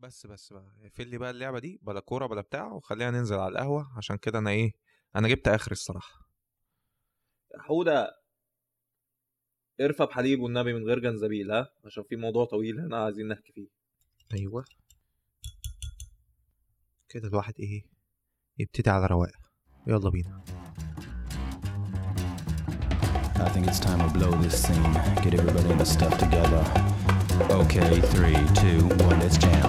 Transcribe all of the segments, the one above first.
بس بس بقى اقفل لي بقى اللعبه دي بلا كوره بلا بتاع وخلينا ننزل على القهوه عشان كده انا ايه انا جبت اخر الصراحه حودة ارفع بحليب والنبي من غير جنزبيل ها عشان في موضوع طويل هنا عايزين نحكي فيه ايوه كده الواحد ايه يبتدي على رواق يلا بينا I think it's time to blow this scene. Get everybody in the stuff together. Okay, three, two, one, let's jam.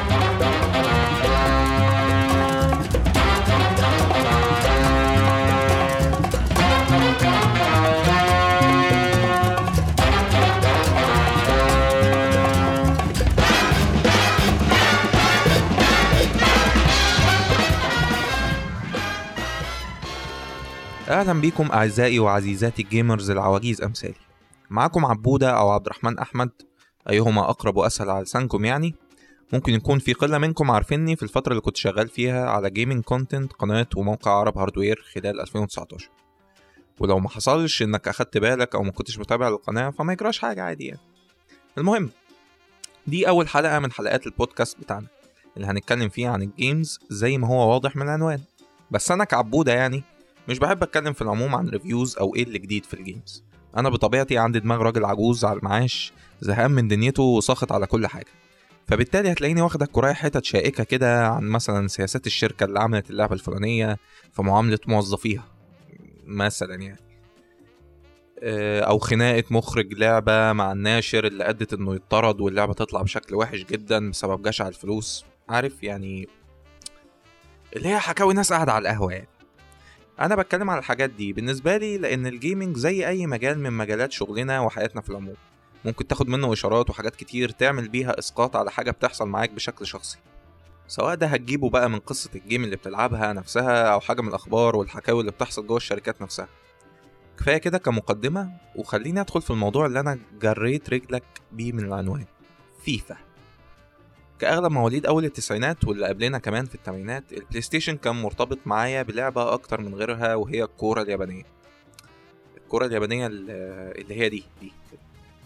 اهلا بيكم اعزائي وعزيزاتي الجيمرز العواجيز امثالي معاكم عبوده او عبد الرحمن احمد ايهما اقرب واسهل على لسانكم يعني ممكن يكون في قله منكم عارفيني في الفتره اللي كنت شغال فيها على جيمنج كونتنت قناه وموقع عرب هاردوير خلال 2019 ولو ما حصلش انك اخدت بالك او ما كنتش متابع القناه فما يجراش حاجه عادي يعني المهم دي اول حلقه من حلقات البودكاست بتاعنا اللي هنتكلم فيها عن الجيمز زي ما هو واضح من العنوان بس انا كعبوده يعني مش بحب اتكلم في العموم عن ريفيوز او ايه اللي جديد في الجيمز انا بطبيعتي عندي دماغ راجل عجوز على المعاش زهقان من دنيته وساخط على كل حاجه فبالتالي هتلاقيني واخدك كراية حتت شائكة كده عن مثلا سياسات الشركة اللي عملت اللعبة الفلانية في معاملة موظفيها مثلا يعني آه، أو خناقة مخرج لعبة مع الناشر اللي أدت إنه يطرد واللعبة تطلع بشكل وحش جدا بسبب جشع الفلوس عارف يعني اللي هي حكاوي ناس قاعدة على القهوة يعني انا بتكلم على الحاجات دي بالنسبه لي لان الجيمنج زي اي مجال من مجالات شغلنا وحياتنا في العموم ممكن تاخد منه اشارات وحاجات كتير تعمل بيها اسقاط على حاجه بتحصل معاك بشكل شخصي سواء ده هتجيبه بقى من قصة الجيم اللي بتلعبها نفسها أو حاجة من الأخبار والحكاوي اللي بتحصل جوه الشركات نفسها كفاية كده كمقدمة وخليني أدخل في الموضوع اللي أنا جريت رجلك بيه من العنوان فيفا كأغلب مواليد أول التسعينات واللي قبلنا كمان في الثمانينات البلاي ستيشن كان مرتبط معايا بلعبة أكتر من غيرها وهي الكورة اليابانية الكورة اليابانية ال- اللي هي دي دي كده.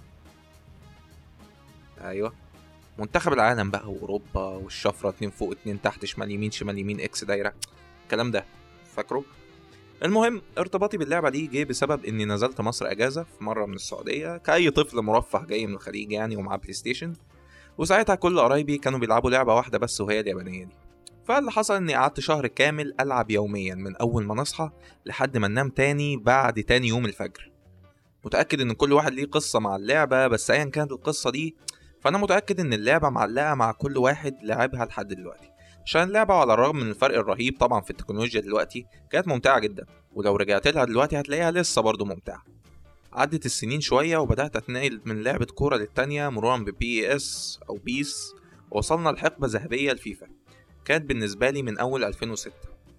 أيوه منتخب العالم بقى وأوروبا والشفرة اتنين فوق اتنين تحت شمال يمين شمال يمين إكس دايرة الكلام ده فاكره؟ المهم ارتباطي باللعبة دي جه بسبب إني نزلت مصر أجازة في مرة من السعودية كأي طفل مرفه جاي من الخليج يعني ومعاه بلاي ستيشن وساعتها كل قرايبي كانوا بيلعبوا لعبة واحدة بس وهي اليابانية دي فاللي حصل اني قعدت شهر كامل العب يوميا من اول ما نصحى لحد ما ننام تاني بعد تاني يوم الفجر متاكد ان كل واحد ليه قصه مع اللعبه بس ايا كانت القصه دي فانا متاكد ان اللعبه معلقه مع كل واحد لعبها لحد دلوقتي عشان اللعبه على الرغم من الفرق الرهيب طبعا في التكنولوجيا دلوقتي كانت ممتعه جدا ولو رجعت لها دلوقتي هتلاقيها لسه برضه ممتعه عدت السنين شوية وبدأت أتنقل من لعبة كورة للتانية مرورا ببي اس أو بيس وصلنا لحقبة ذهبية لفيفا كانت بالنسبة لي من أول 2006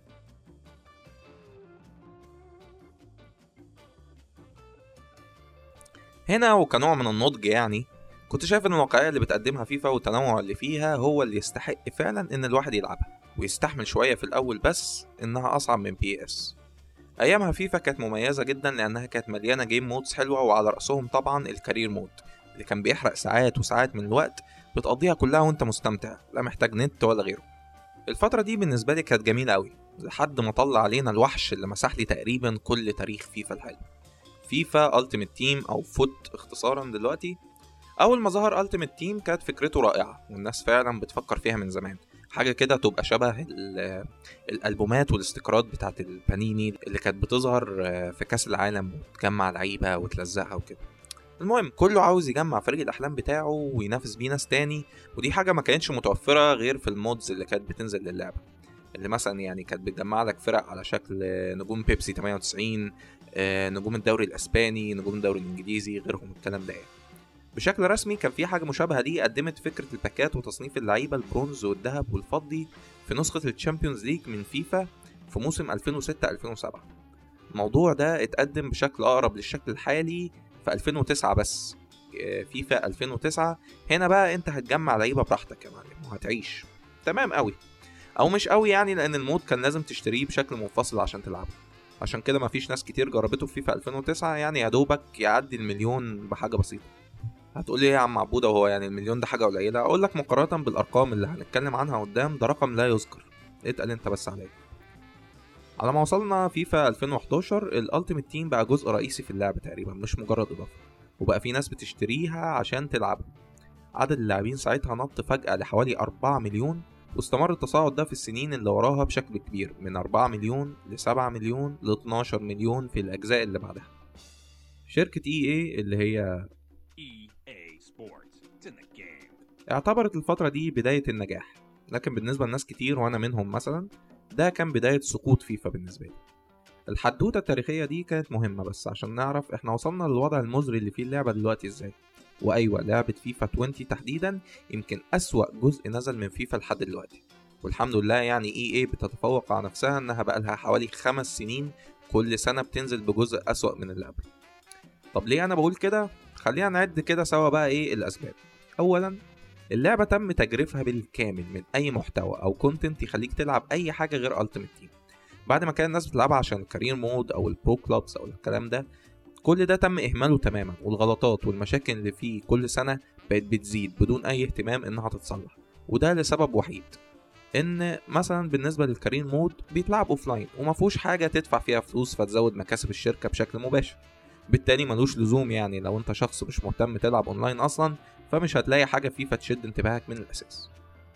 هنا وكنوع من النضج يعني كنت شايف ان الواقعية اللي بتقدمها فيفا والتنوع اللي فيها هو اللي يستحق فعلا ان الواحد يلعبها ويستحمل شوية في الأول بس إنها أصعب من بي اس ايامها فيفا كانت مميزه جدا لانها كانت مليانه جيم مودز حلوه وعلى راسهم طبعا الكارير مود اللي كان بيحرق ساعات وساعات من الوقت بتقضيها كلها وانت مستمتع لا محتاج نت ولا غيره الفتره دي بالنسبه لي كانت جميله قوي لحد ما طلع علينا الوحش اللي مسح لي تقريبا كل تاريخ فيفا الحلو فيفا التيمت تيم او فوت اختصارا دلوقتي اول ما ظهر التيمت تيم كانت فكرته رائعه والناس فعلا بتفكر فيها من زمان حاجه كده تبقى شبه ال- الالبومات والاستيكرات بتاعت البانيني اللي كانت بتظهر آه، في كاس العالم وتجمع لعيبه وتلزقها وكده المهم كله عاوز يجمع فريق الاحلام بتاعه وينافس بيه ناس تاني ودي حاجه ما كانتش متوفره غير في المودز اللي كانت بتنزل للعبه اللي مثلا يعني كانت بتجمع لك فرق على شكل آه، نجوم بيبسي 98 آه، نجوم الدوري الاسباني نجوم الدوري الانجليزي غيرهم الكلام ده يعني. بشكل رسمي كان في حاجه مشابهه دي قدمت فكره الباكات وتصنيف اللعيبه البرونز والذهب والفضي في نسخه الشامبيونز ليج من فيفا في موسم 2006 2007 الموضوع ده اتقدم بشكل اقرب للشكل الحالي في 2009 بس آه، فيفا 2009 هنا بقى انت هتجمع لعيبه براحتك يا معلم وهتعيش تمام قوي او مش قوي يعني لان المود كان لازم تشتريه بشكل منفصل عشان تلعبه عشان كده مفيش ناس كتير جربته في فيفا 2009 يعني يا دوبك يعدي المليون بحاجه بسيطه هتقول لي ايه يا عم عبودة وهو يعني المليون ده حاجة قليلة اقول لك مقارنة بالارقام اللي هنتكلم عنها قدام ده رقم لا يذكر اتقل انت بس عليا على ما وصلنا فيفا 2011 الالتيميت تيم بقى جزء رئيسي في اللعبة تقريبا مش مجرد اضافة وبقى في ناس بتشتريها عشان تلعبها عدد اللاعبين ساعتها نط فجأة لحوالي 4 مليون واستمر التصاعد ده في السنين اللي وراها بشكل كبير من 4 مليون ل 7 مليون ل 12 مليون في الأجزاء اللي بعدها شركة اي اي اللي هي EA Sports. It's in the game. اعتبرت الفترة دي بداية النجاح لكن بالنسبة لناس كتير وأنا منهم مثلا ده كان بداية سقوط فيفا بالنسبة لي الحدوتة التاريخية دي كانت مهمة بس عشان نعرف احنا وصلنا للوضع المزري اللي فيه اللعبة دلوقتي ازاي وأيوة لعبة فيفا 20 تحديدا يمكن أسوأ جزء نزل من فيفا لحد دلوقتي والحمد لله يعني اي اي بتتفوق على نفسها انها بقالها حوالي خمس سنين كل سنة بتنزل بجزء أسوأ من اللي قبله طب ليه أنا بقول كده؟ خلينا نعد كده سوا بقى ايه الأسباب أولا اللعبة تم تجريفها بالكامل من أي محتوى أو كونتنت يخليك تلعب أي حاجة غير ألتيمت تيم بعد ما كان الناس بتلعبها عشان الكارير مود أو البرو كلوبس أو الكلام ده كل ده تم إهماله تماما والغلطات والمشاكل اللي فيه كل سنة بقت بتزيد بدون أي اهتمام إنها تتصلح وده لسبب وحيد ان مثلا بالنسبه للكارير مود بيتلعب اوفلاين وما فيهوش حاجه تدفع فيها فلوس فتزود مكاسب الشركه بشكل مباشر بالتالي ملوش لزوم يعني لو انت شخص مش مهتم تلعب اونلاين اصلا فمش هتلاقي حاجه فيه فتشد انتباهك من الاساس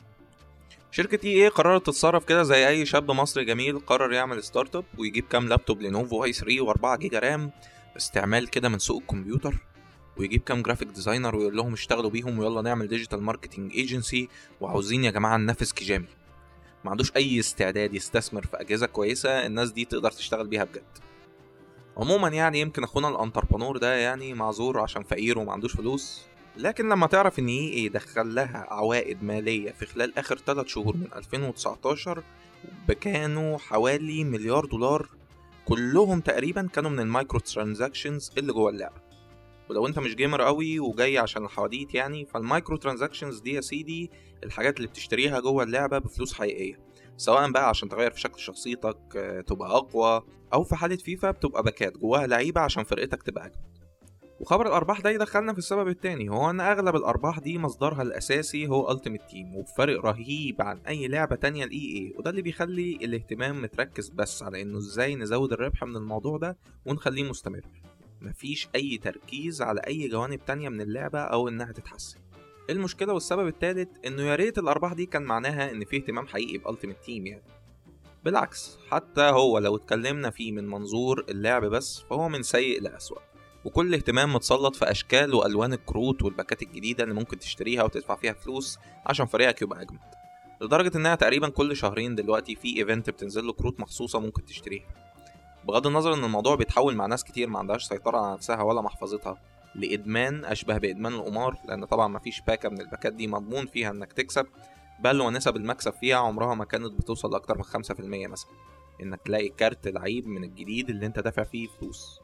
شركة اي اي قررت تتصرف كده زي اي شاب مصري جميل قرر يعمل ستارت اب ويجيب كام لابتوب لينوفو اي 3 و4 جيجا رام استعمال كده من سوق الكمبيوتر ويجيب كام جرافيك ديزاينر ويقول لهم اشتغلوا بيهم ويلا نعمل ديجيتال ماركتنج ايجنسي وعاوزين يا جماعه ننافس كيجامي ما عندوش اي استعداد يستثمر في اجهزه كويسه الناس دي تقدر تشتغل بيها بجد عموما يعني يمكن اخونا الانتربرنور ده يعني معذور عشان فقير وما عندوش فلوس لكن لما تعرف ان اي اي دخل لها عوائد ماليه في خلال اخر 3 شهور من 2019 كانوا حوالي مليار دولار كلهم تقريبا كانوا من المايكرو ترانزاكشنز اللي جوه اللعبه ولو انت مش جيمر قوي وجاي عشان الحواديت يعني فالمايكرو ترانزاكشنز دي يا سيدي الحاجات اللي بتشتريها جوه اللعبه بفلوس حقيقيه سواء بقى عشان تغير في شكل شخصيتك آه، تبقى اقوى او في حاله فيفا بتبقى باكات جواها لعيبه عشان فرقتك تبقى اجمد وخبر الارباح ده يدخلنا في السبب التاني هو ان اغلب الارباح دي مصدرها الاساسي هو التيمت تيم وبفرق رهيب عن اي لعبه تانية لاي اي وده اللي بيخلي الاهتمام متركز بس على انه ازاي نزود الربح من الموضوع ده ونخليه مستمر مفيش اي تركيز على اي جوانب تانية من اللعبه او انها تتحسن المشكله والسبب التالت انه يا ريت الارباح دي كان معناها ان في اهتمام حقيقي بالتيمت تيم يعني بالعكس حتى هو لو اتكلمنا فيه من منظور اللعب بس فهو من سيء لأسوأ وكل اهتمام متسلط في اشكال والوان الكروت والباكات الجديده اللي ممكن تشتريها وتدفع فيها فلوس عشان فريقك يبقى اجمد لدرجه انها تقريبا كل شهرين دلوقتي في ايفنت بتنزل له كروت مخصوصه ممكن تشتريها بغض النظر ان الموضوع بيتحول مع ناس كتير ما عندهاش سيطره على نفسها ولا محفظتها لادمان اشبه بادمان القمار لان طبعا مفيش باكه من الباكات دي مضمون فيها انك تكسب بل ونسب المكسب فيها عمرها ما كانت بتوصل لاكتر من 5% مثلا انك تلاقي كارت لعيب من الجديد اللي انت دافع فيه فلوس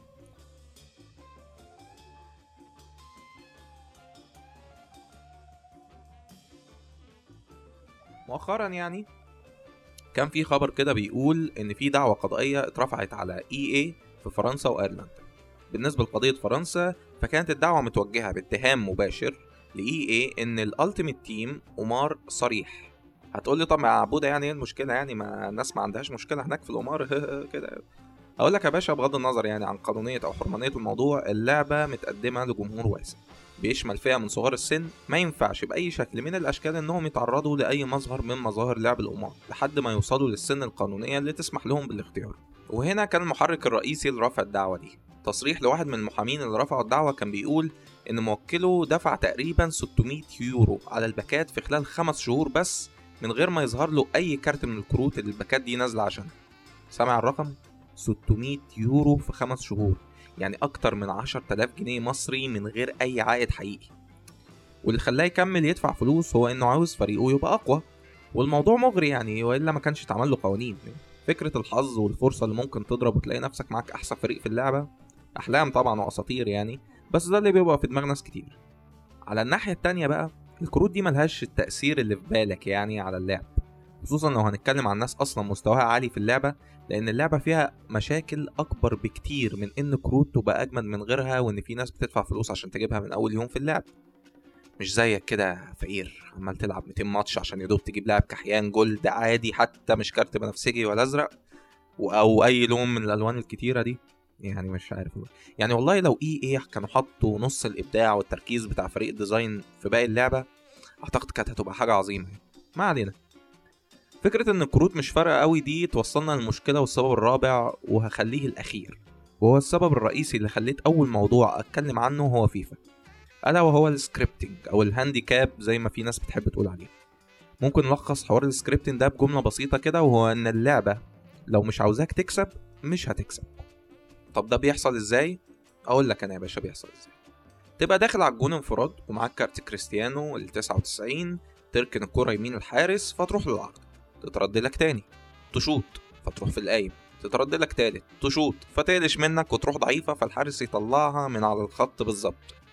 مؤخرا يعني كان في خبر كده بيقول ان في دعوة قضائية اترفعت على اي اي في فرنسا وايرلندا بالنسبة لقضية فرنسا فكانت الدعوة متوجهة باتهام مباشر لاي اي ان الالتيميت تيم قمار صريح هتقول لي طب يا عبودة يعني ايه المشكلة يعني ما الناس ما عندهاش مشكلة هناك في القمار كده اقول لك يا باشا بغض النظر يعني عن قانونية او حرمانية الموضوع اللعبة متقدمة لجمهور واسع بيشمل فئة من صغار السن ما ينفعش بأي شكل من الأشكال إنهم يتعرضوا لأي مظهر من مظاهر لعب القمار لحد ما يوصلوا للسن القانونية اللي تسمح لهم بالاختيار وهنا كان المحرك الرئيسي لرفع الدعوة دي تصريح لواحد من المحامين اللي رفعوا الدعوة كان بيقول إن موكله دفع تقريبا 600 يورو على الباكات في خلال خمس شهور بس من غير ما يظهر له أي كارت من الكروت اللي الباكات دي نازلة عشانها سامع الرقم؟ 600 يورو في خمس شهور يعني أكتر من 10000 جنيه مصري من غير أي عائد حقيقي واللي خلاه يكمل يدفع فلوس هو إنه عاوز فريقه يبقى أقوى والموضوع مغري يعني وإلا ما كانش اتعمل له قوانين فكرة الحظ والفرصة اللي ممكن تضرب وتلاقي نفسك معاك أحسن فريق في اللعبة أحلام طبعا وأساطير يعني بس ده اللي بيبقى في دماغ ناس كتير على الناحية التانية بقى الكروت دي ملهاش التأثير اللي في بالك يعني على اللعب خصوصا لو هنتكلم عن ناس اصلا مستواها عالي في اللعبه لان اللعبه فيها مشاكل اكبر بكتير من ان كروت تبقى اجمد من غيرها وان في ناس بتدفع فلوس عشان تجيبها من اول يوم في اللعب مش زيك كده فقير عمال تلعب 200 ماتش عشان يدوب تجيب لاعب كحيان جولد عادي حتى مش كارت بنفسجي ولا ازرق و- او اي لون من الالوان الكتيره دي يعني مش عارف والله. يعني والله لو اي ايه كانوا حطوا نص الابداع والتركيز بتاع فريق الديزاين في باقي اللعبه اعتقد كانت هتبقى حاجه عظيمه ما علينا فكره ان الكروت مش فارقه قوي دي توصلنا للمشكله والسبب الرابع وهخليه الاخير وهو السبب الرئيسي اللي خليت اول موضوع اتكلم عنه هو فيفا الا وهو السكريبتنج او الهانديكاب زي ما في ناس بتحب تقول عليه ممكن نلخص حوار السكريبتنج ده بجمله بسيطه كده وهو ان اللعبه لو مش عاوزاك تكسب مش هتكسب طب ده بيحصل ازاي اقول لك انا يا باشا بيحصل ازاي تبقى داخل على الجون انفراد ومعاك كارت كريستيانو ال 99 تركن الكرة يمين الحارس فتروح للعرض تترد لك تاني تشوط فتروح في القايم تترد لك تالت تشوط فتقلش منك وتروح ضعيفة فالحارس يطلعها من على الخط بالظبط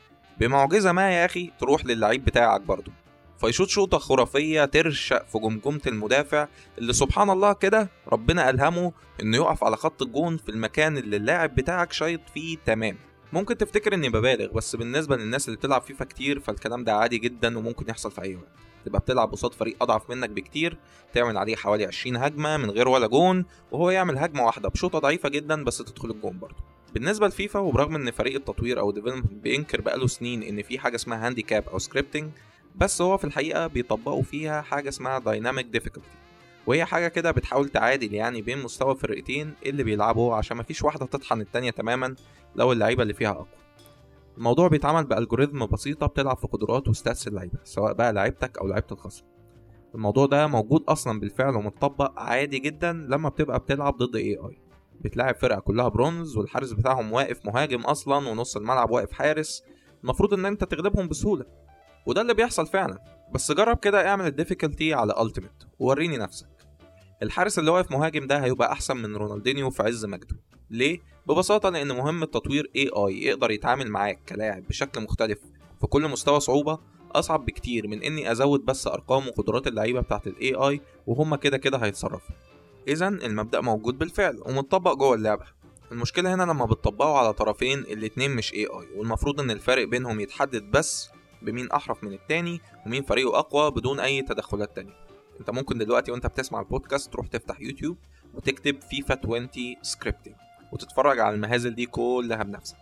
بمعجزة ما يا أخي تروح للعيب بتاعك برضه فيشوط شوطة خرافية ترشق في جمجمة المدافع اللي سبحان الله كده ربنا ألهمه إنه يقف على خط الجون في المكان اللي اللاعب بتاعك شايط فيه تمام ممكن تفتكر اني ببالغ بس بالنسبه للناس اللي بتلعب فيفا كتير فالكلام ده عادي جدا وممكن يحصل في اي وقت تبقى بتلعب قصاد فريق اضعف منك بكتير تعمل عليه حوالي 20 هجمه من غير ولا جون وهو يعمل هجمه واحده بشوطه ضعيفه جدا بس تدخل الجون برضه بالنسبه لفيفا وبرغم ان فريق التطوير او ديفلوبمنت بينكر بقاله سنين ان في حاجه اسمها هانديكاب او سكريبتنج بس هو في الحقيقه بيطبقوا فيها حاجه اسمها دايناميك ديفيكولتي وهي حاجه كده بتحاول تعادل يعني بين مستوى الفرقتين اللي بيلعبوا عشان مفيش واحده تطحن التانيه تماما لو اللعيبه اللي فيها اقوى الموضوع بيتعمل بالجوريزم بسيطه بتلعب في قدرات وستاتس اللعيبه سواء بقى لعيبتك او لعيبه الخصم الموضوع ده موجود اصلا بالفعل ومتطبق عادي جدا لما بتبقى بتلعب ضد اي اي بتلاعب فرقه كلها برونز والحارس بتاعهم واقف مهاجم اصلا ونص الملعب واقف حارس المفروض ان انت تغلبهم بسهوله وده اللي بيحصل فعلا بس جرب كده اعمل الديفيكولتي على التيميت ووريني نفسك الحارس اللي واقف مهاجم ده هيبقى احسن من رونالدينيو في عز مجده ليه ببساطه لان مهم تطوير اي اي يقدر يتعامل معاك كلاعب بشكل مختلف في كل مستوى صعوبه اصعب بكتير من اني ازود بس ارقام وقدرات اللعيبه بتاعت الاي اي وهم كده كده هيتصرفوا اذا المبدا موجود بالفعل ومتطبق جوه اللعبه المشكله هنا لما بتطبقوا على طرفين الاتنين مش اي اي والمفروض ان الفرق بينهم يتحدد بس بمين احرف من التاني ومين فريقه اقوى بدون اي تدخلات تانية انت ممكن دلوقتي وانت بتسمع البودكاست تروح تفتح يوتيوب وتكتب فيفا 20 سكريبتنج وتتفرج على المهازل دي كلها بنفسك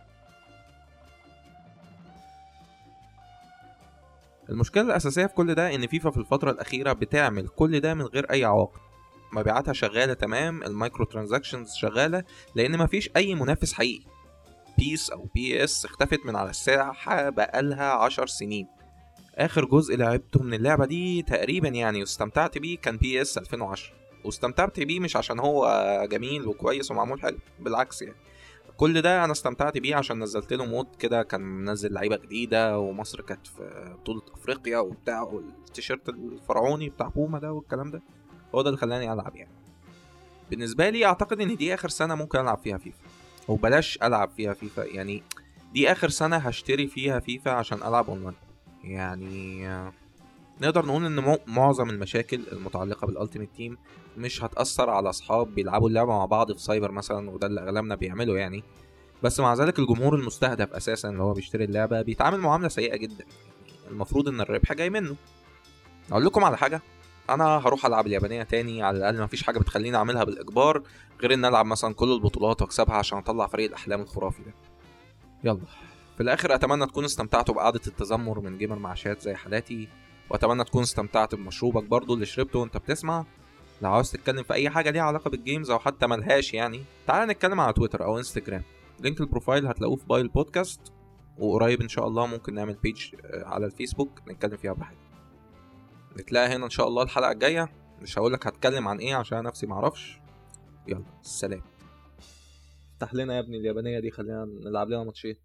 المشكلة الأساسية في كل ده إن فيفا في الفترة الأخيرة بتعمل كل ده من غير أي عواقب مبيعاتها شغالة تمام المايكرو ترانزاكشنز شغالة لأن مفيش أي منافس حقيقي بيس أو بي اس اختفت من على الساحة بقالها عشر سنين آخر جزء لعبته من اللعبة دي تقريبا يعني واستمتعت بيه كان بي اس 2010 واستمتعت بيه مش عشان هو جميل وكويس ومعمول حلو بالعكس يعني كل ده انا استمتعت بيه عشان نزلت له مود كده كان منزل لعيبه جديده ومصر كانت في بطوله افريقيا وبتاع والتيشيرت الفرعوني بتاع بوما ده والكلام ده هو ده اللي خلاني العب يعني بالنسبه لي اعتقد ان دي اخر سنه ممكن العب فيها فيفا وبلاش العب فيها فيفا يعني دي اخر سنه هشتري فيها فيفا عشان العب اونلاين يعني آه، نقدر نقول ان مو- معظم المشاكل المتعلقه بالالتيميت تيم مش هتاثر على اصحاب بيلعبوا اللعبه مع بعض في سايبر مثلا وده اللي اغلبنا بيعمله يعني بس مع ذلك الجمهور المستهدف اساسا اللي هو بيشتري اللعبه بيتعامل معامله سيئه جدا المفروض ان الربح جاي منه اقول لكم على حاجه انا هروح العب اليابانيه تاني على الاقل مفيش حاجه بتخليني اعملها بالاجبار غير ان العب مثلا كل البطولات واكسبها عشان اطلع فريق الاحلام الخرافي ده يلا في الاخر اتمنى تكونوا استمتعتوا بقعده التذمر من جيمر معاشات زي حالاتي واتمنى تكون استمتعت بمشروبك برضو اللي شربته وانت بتسمع لو عاوز تتكلم في اي حاجه ليها علاقه بالجيمز او حتى ملهاش يعني تعال نتكلم على تويتر او انستجرام لينك البروفايل هتلاقوه في باي البودكاست وقريب ان شاء الله ممكن نعمل بيج آه، على الفيسبوك نتكلم فيها براحتنا نتلاقى هنا ان شاء الله الحلقه الجايه مش هقولك هتكلم عن ايه عشان أنا نفسي معرفش يلا سلام افتح لنا يا ابني اليابانيه دي خلينا نلعب لنا ماتشين